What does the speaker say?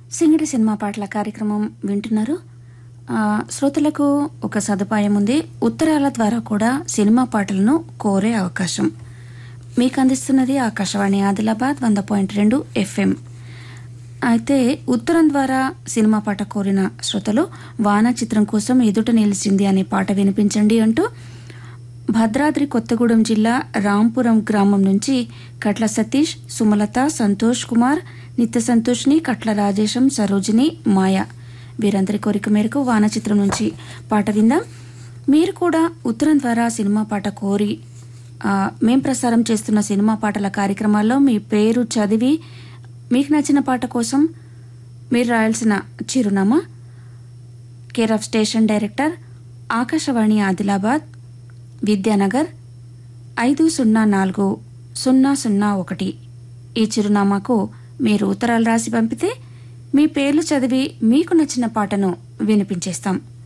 సింగడి cinema పాటల కార్యక్రమం వింటున్నారు ఆ, శ్రోతలకు ఒక సదుపాయం ఉంది ఉత్తరాల ద్వారా కూడా సినిమా పాటలను కోరే అవకాశం మీకు అందిస్తున్నది ఆకాశవాణి ఆదిలాబాద్ వంద పాయింట్ రెండు ఎఫ్ఎం అయితే ఉత్తరం ద్వారా సినిమా పాట కోరిన శ్రోతలు వాన చిత్రం కోసం ఎదుట నిలిచింది అనే పాట వినిపించండి అంటూ భద్రాద్రి కొత్తగూడెం జిల్లా రాంపురం గ్రామం నుంచి కట్ల సతీష్ సుమలత సంతోష్ కుమార్ నిత్య సంతోష్ని కట్ల రాజేశం సరోజిని మాయ వీరందరి కోరిక మేరకు వాన చిత్రం నుంచి పాట విందాం మీరు కూడా ఉత్తరం ద్వారా సినిమా పాట కోరి ఆ, మేం ప్రసారం చేస్తున్న సినిమా పాటల కార్యక్రమాల్లో మీ పేరు చదివి మీకు నచ్చిన పాట కోసం మీరు రాయాల్సిన చిరునామా care of station director Akashvani Adilabad Vidyanagar ఐదు సున్నా నాలుగు సున్నా సున్నా ఒకటి ఈ చిరునామాకు మీరు ఉత్తరాలు రాసి పంపితే మీ పేర్లు చదివి మీకు నచ్చిన పాటను వినిపించేస్తాం